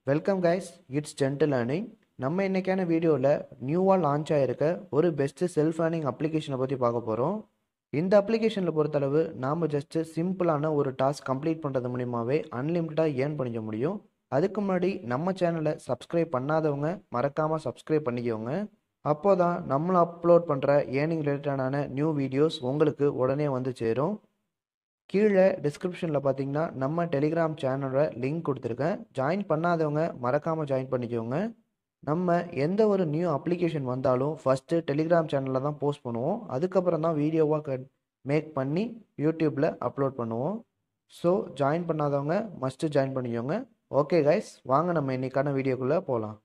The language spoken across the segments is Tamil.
welcome guys it's gentle learning நம்ம இன்னைக்கான வீடியோவில் நியூவாக லான்ச் ஆகிருக்க ஒரு பெஸ்ட்டு செல்ஃப் லேர்னிங் அப்ளிகேஷனை பற்றி பார்க்க போகிறோம் இந்த அப்ளிகேஷனில் பொறுத்தளவு நாம் ஜஸ்ட்டு சிம்பிளான ஒரு டாஸ்க் கம்ப்ளீட் பண்ணுறது மூலியமாகவே அன்லிமிட்டடாக ஏர்ன் பண்ணிக்க முடியும் அதுக்கு முன்னாடி நம்ம சேனலை சப்ஸ்கிரைப் பண்ணாதவங்க மறக்காமல் சப்ஸ்கிரைப் பண்ணிக்கோங்க அப்போ தான் நம்மளை அப்லோட் பண்ணுற ஏர்னிங் ரிலேட்டடான நியூ வீடியோஸ் உங்களுக்கு உடனே வந்து சேரும் கீழே டிஸ்கிரிப்ஷனில் பார்த்தீங்கன்னா நம்ம டெலிகிராம் சேனலோட லிங்க் கொடுத்துருக்கேன் ஜாயின் பண்ணாதவங்க மறக்காமல் ஜாயின் பண்ணிக்கோங்க நம்ம எந்த ஒரு நியூ அப்ளிகேஷன் வந்தாலும் ஃபஸ்ட்டு டெலிகிராம் சேனலில் தான் போஸ்ட் பண்ணுவோம் அதுக்கப்புறம் தான் வீடியோவாக மேக் பண்ணி யூடியூப்பில் அப்லோட் பண்ணுவோம் ஸோ ஜாயின் பண்ணாதவங்க மஸ்ட்டு ஜாயின் பண்ணிக்கோங்க ஓகே கைஸ் வாங்க நம்ம இன்னைக்கான வீடியோக்குள்ளே போகலாம்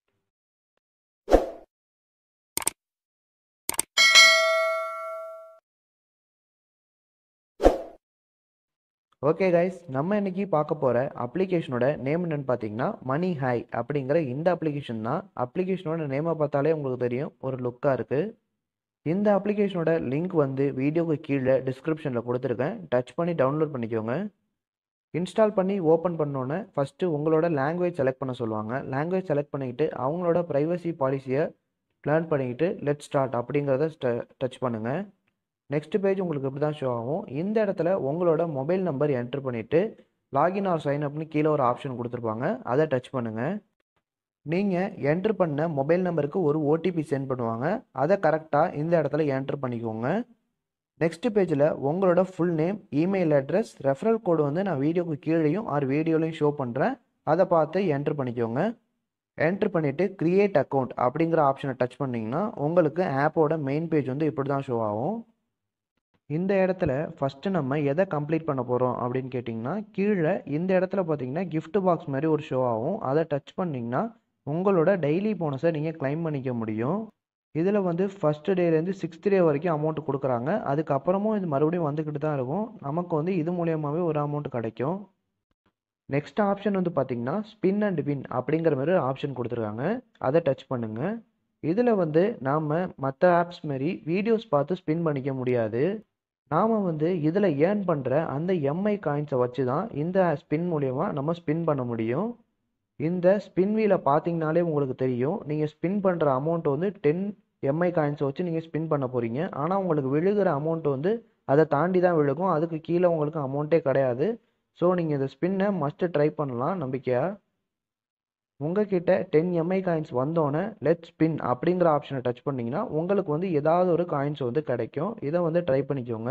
ஓகே கைஸ் நம்ம இன்னைக்கு பார்க்க போகிற அப்ளிகேஷனோட நேம் என்னன்னு பார்த்தீங்கன்னா மணி ஹை அப்படிங்கிற இந்த அப்ளிகேஷன் தான் அப்ளிகேஷனோட நேமை பார்த்தாலே உங்களுக்கு தெரியும் ஒரு லுக்காக இருக்குது இந்த அப்ளிகேஷனோட லிங்க் வந்து வீடியோக்கு கீழே டிஸ்கிரிப்ஷனில் கொடுத்துருக்கேன் டச் பண்ணி டவுன்லோட் பண்ணிக்கோங்க இன்ஸ்டால் பண்ணி ஓப்பன் பண்ணோன்னே ஃபஸ்ட்டு உங்களோட லாங்குவேஜ் செலக்ட் பண்ண சொல்லுவாங்க லாங்குவேஜ் செலக்ட் பண்ணிக்கிட்டு அவங்களோட ப்ரைவசி பாலிசியை லேர்ன் பண்ணிக்கிட்டு லெட் ஸ்டார்ட் அப்படிங்கிறத டச் பண்ணுங்கள் நெக்ஸ்ட் பேஜ் உங்களுக்கு இப்படி தான் ஷோ ஆகும் இந்த இடத்துல உங்களோட மொபைல் நம்பர் என்ட்ரு பண்ணிவிட்டு லாகின் ஆர் சைன் அப்னு கீழே ஒரு ஆப்ஷன் கொடுத்துருப்பாங்க அதை டச் பண்ணுங்கள் நீங்கள் என்ட்ரு பண்ண மொபைல் நம்பருக்கு ஒரு ஓடிபி சென்ட் பண்ணுவாங்க அதை கரெக்டாக இந்த இடத்துல என்ட்ரு பண்ணிக்கோங்க நெக்ஸ்ட் பேஜில் உங்களோட full name email address referral code வந்து நான் வீடியோக்கு கீழேயும் ஆர் வீடியோலையும் ஷோ பண்ணுறேன் அதை பார்த்து என்ட்ரு பண்ணிக்கோங்க என்ட்ரு பண்ணிவிட்டு க்ரியேட் அக்கௌண்ட் அப்படிங்கிற ஆப்ஷனை டச் பண்ணிங்கன்னா உங்களுக்கு ஆப்போட மெயின் பேஜ் வந்து இப்படி தான் ஷோ ஆகும் இந்த இடத்துல ஃபஸ்ட்டு நம்ம எதை கம்ப்ளீட் பண்ண போகிறோம் அப்படின்னு கேட்டிங்கன்னா கீழே இந்த இடத்துல பார்த்தீங்கன்னா gift பாக்ஸ் மாதிரி ஒரு ஷோ ஆகும் அதை டச் பண்ணிங்கன்னா உங்களோட டெய்லி போனஸை நீங்கள் கிளைம் பண்ணிக்க முடியும் இதில் வந்து ஃபஸ்ட்டு டேலேருந்து சிக்ஸ்த் டே வரைக்கும் அமௌண்ட் கொடுக்குறாங்க அதுக்கப்புறமும் இது மறுபடியும் வந்துக்கிட்டு தான் இருக்கும் நமக்கு வந்து இது மூலியமாகவே ஒரு அமௌண்ட் கிடைக்கும் நெக்ஸ்ட் ஆப்ஷன் வந்து பார்த்தீங்கன்னா ஸ்பின் அண்ட் வின் அப்படிங்கிற மாதிரி ஒரு ஆப்ஷன் கொடுத்துருக்காங்க அதை டச் பண்ணுங்கள் இதில் வந்து நாம் மற்ற ஆப்ஸ் மாரி வீடியோஸ் பார்த்து ஸ்பின் பண்ணிக்க முடியாது நாம் வந்து இதில் ஏர்ன் பண்ணுற அந்த எம்ஐ காயின்ஸை வச்சு தான் இந்த ஸ்பின் மூலயமா நம்ம ஸ்பின் பண்ண முடியும் இந்த ஸ்பின் வீலை பார்த்தீங்கனாலே உங்களுக்கு தெரியும் நீங்கள் ஸ்பின் பண்ணுற அமௌண்ட் வந்து டென் எம்ஐ காயின்ஸை வச்சு நீங்கள் ஸ்பின் பண்ண போகிறீங்க ஆனால் உங்களுக்கு விழுகிற அமௌண்ட் வந்து அதை தாண்டி தான் விழுகும் அதுக்கு கீழே உங்களுக்கு அமௌண்ட்டே கிடையாது ஸோ நீங்கள் இந்த ஸ்பின்னை மஸ்ட்டு ட்ரை பண்ணலாம் நம்பிக்கையாக உங்ககிட்ட டென் எம்ஐ காயின்ஸ் வந்தோடனே லெட் ஸ்பின் அப்படிங்கிற ஆப்ஷனை டச் பண்ணிங்கன்னா உங்களுக்கு வந்து ஏதாவது ஒரு காயின்ஸ் வந்து கிடைக்கும் இதை வந்து ட்ரை பண்ணிக்கோங்க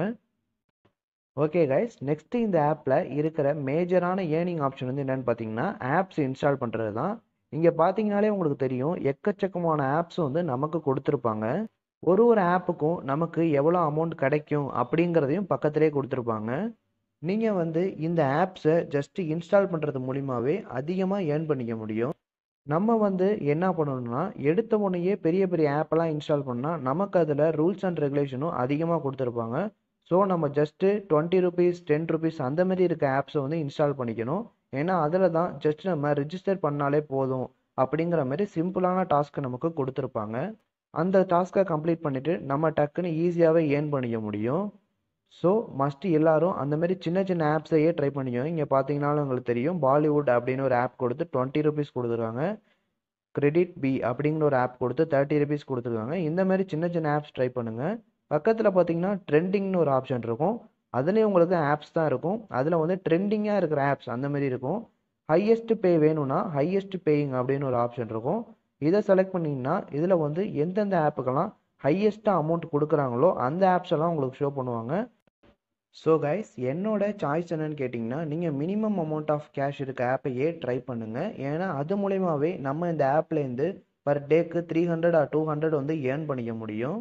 ஓகே கைஸ் நெக்ஸ்ட்டு இந்த ஆப்பில் இருக்கிற மேஜரான ஏர்னிங் ஆப்ஷன் வந்து என்னென்னு பார்த்தீங்கன்னா ஆப்ஸ் இன்ஸ்டால் பண்ணுறது தான் இங்கே பார்த்தீங்கனாலே உங்களுக்கு தெரியும் எக்கச்சக்கமான ஆப்ஸ் வந்து நமக்கு கொடுத்துருப்பாங்க ஒரு ஒரு ஆப்புக்கும் நமக்கு எவ்வளோ அமௌண்ட் கிடைக்கும் அப்படிங்கிறதையும் பக்கத்திலே கொடுத்துருப்பாங்க நீங்கள் வந்து இந்த ஆப்ஸை ஜஸ்ட்டு இன்ஸ்டால் பண்ணுறது மூலிமாவே அதிகமாக ஏர்ன் பண்ணிக்க முடியும் நம்ம வந்து என்ன பண்ணணும்னா எடுத்த உடனேயே பெரிய பெரிய ஆப்பெல்லாம் இன்ஸ்டால் பண்ணால் நமக்கு அதில் ரூல்ஸ் அண்ட் ரெகுலேஷனும் அதிகமாக கொடுத்துருப்பாங்க ஸோ நம்ம just twenty rupees ten rupees அந்த மாதிரி இருக்க ஆப்ஸை வந்து இன்ஸ்டால் பண்ணிக்கணும் ஏன்னா அதில் தான் ஜஸ்ட் நம்ம ரிஜிஸ்டர் பண்ணாலே போதும் அப்படிங்கிற மாதிரி சிம்பிளான டாஸ்க்கு நமக்கு கொடுத்துருப்பாங்க அந்த டாஸ்க்கை கம்ப்ளீட் பண்ணிவிட்டு நம்ம டக்குன்னு ஈஸியாகவே ஏர்ன் பண்ணிக்க முடியும் ஸோ மஸ்ட்டு எல்லாரும் அந்த மாதிரி சின்ன சின்ன ஆப்ஸையே ட்ரை பண்ணிக்கோங்க இங்கே பார்த்தீங்கனாலும் உங்களுக்கு தெரியும் பாலிவுட் அப்படின்னு ஒரு ஆப் கொடுத்து டுவெண்ட்டி ருபீஸ் கொடுத்துருக்காங்க கிரெடிட் பி அப்படிங்கிற ஒரு ஆப் கொடுத்து தேர்ட்டி ருபீஸ் கொடுத்துருக்காங்க இந்த மாதிரி சின்ன சின்ன ஆப்ஸ் ட்ரை பண்ணுங்கள் பக்கத்தில் பார்த்தீங்கன்னா ட்ரெண்டிங்னு ஒரு ஆப்ஷன் இருக்கும் அதுலேயும் உங்களுக்கு ஆப்ஸ் தான் இருக்கும் அதில் வந்து ட்ரெண்டிங்காக இருக்கிற ஆப்ஸ் அந்த மாதிரி இருக்கும் ஹையஸ்ட் பே வேணும்னா ஹையஸ்ட் பேயிங் அப்படின்னு ஒரு ஆப்ஷன் இருக்கும் இதை செலக்ட் பண்ணிங்கன்னா இதில் வந்து எந்தெந்த ஆப்புக்கெல்லாம் ஹையஸ்ட்டாக அமௌண்ட் கொடுக்குறாங்களோ அந்த ஆப்ஸ் எல்லாம் உங்களுக்கு ஷோ பண்ணுவாங்க ஸோ கைஸ் என்னோட சாய்ஸ் என்னன்னு கேட்டிங்கன்னா நீங்கள் மினிமம் அமௌண்ட் ஆஃப் கேஷ் இருக்க ஆப்பையே ட்ரை பண்ணுங்கள் ஏன்னா அது மூலயமாவே நம்ம இந்த ஆப்லேருந்து பர் டேக்கு three hundred or two hundred வந்து ஏர்ன் பண்ணிக்க முடியும்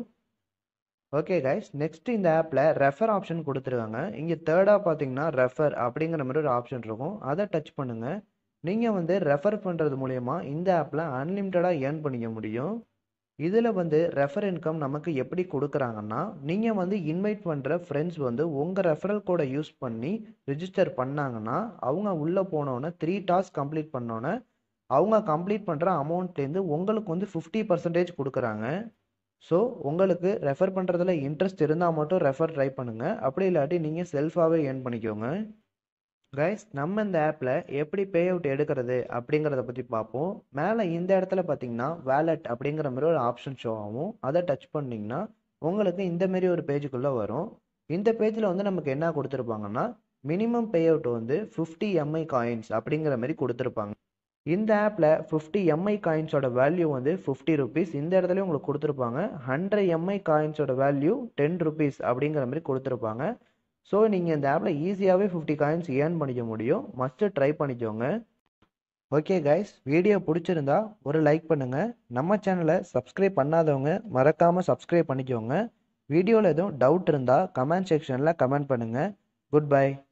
ஓகே கைஸ் நெக்ஸ்ட் இந்த ஆப்பில் ரெஃபர் ஆப்ஷன் கொடுத்துருக்காங்க இங்கே தேர்டாக பார்த்தீங்கன்னா ரெஃபர் அப்படிங்கிற மாதிரி ஒரு ஆப்ஷன் இருக்கும் அதை டச் பண்ணுங்கள் நீங்கள் வந்து ரெஃபர் பண்ணுறது மூலயமா இந்த ஆப்பில் அன்லிமிட்டடாக ஏர்ன் பண்ணிக்க முடியும் இதில் வந்து ரெஃபர் இன்கம் நமக்கு எப்படி கொடுக்குறாங்கன்னா நீங்கள் வந்து இன்வைட் பண்ணுற ஃப்ரெண்ட்ஸ் வந்து உங்கள் ரெஃபரல் கோடை யூஸ் பண்ணி ரிஜிஸ்டர் பண்ணாங்கன்னா அவங்க உள்ளே போனோன்னே த்ரீ டாஸ்க் கம்ப்ளீட் பண்ணோன்னே அவங்க கம்ப்ளீட் பண்ணுற அமௌண்ட்லேருந்து உங்களுக்கு வந்து ஃபிஃப்டி பர்சன்டேஜ் கொடுக்குறாங்க ஸோ உங்களுக்கு ரெஃபர் பண்ணுறதுல இன்ட்ரெஸ்ட் இருந்தால் மட்டும் ரெஃபர் ட்ரை பண்ணுங்கள் அப்படி இல்லாட்டி நீங்கள் செல்ஃபாகவே ஏர்ன் பண்ணிக்கோங்க கைஸ் நம்ம இந்த ஆப்பில் எப்படி பே அவுட் எடுக்கிறது அப்படிங்கிறத பற்றி பார்ப்போம் மேலே இந்த இடத்துல பார்த்தீங்கன்னா வேலட் அப்படிங்கிற மாதிரி ஒரு ஆப்ஷன் ஷோ ஆகும் அதை டச் பண்ணிங்கன்னா உங்களுக்கு இந்த மாதிரி ஒரு பேஜுக்குள்ளே வரும் இந்த பேஜில் வந்து நமக்கு என்ன கொடுத்துருப்பாங்கன்னா மினிமம் பே அவுட் வந்து ஃபிஃப்டி எம்ஐ காயின்ஸ் அப்படிங்கிற மாதிரி கொடுத்துருப்பாங்க இந்த ஆப்பில் ஃபிஃப்டி எம்ஐ காயின்ஸோட வேல்யூ வந்து ஃபிஃப்டி ருபீஸ் இந்த இடத்துல உங்களுக்கு கொடுத்துருப்பாங்க ஹண்ட்ரட் எம்ஐ காயின்ஸோட வேல்யூ டென் ருபீஸ் அப்படிங்கிற மாதிரி கொடுத்துருப்பாங்க ஸோ நீங்கள் இந்த ஆப்பில் ஈஸியாகவே ஃபிஃப்டி காயின்ஸ் ஏர்ன் பண்ணிக்க முடியும் மஸ்ட்டு ட்ரை பண்ணிக்கோங்க ஓகே கைஸ் வீடியோ பிடிச்சிருந்தா ஒரு லைக் பண்ணுங்கள் நம்ம சேனலை சப்ஸ்கிரைப் பண்ணாதவங்க மறக்காமல் சப்ஸ்கிரைப் பண்ணிக்கோங்க வீடியோவில் எதுவும் டவுட் இருந்தால் கமெண்ட் செக்ஷனில் கமெண்ட் பண்ணுங்கள் குட் பை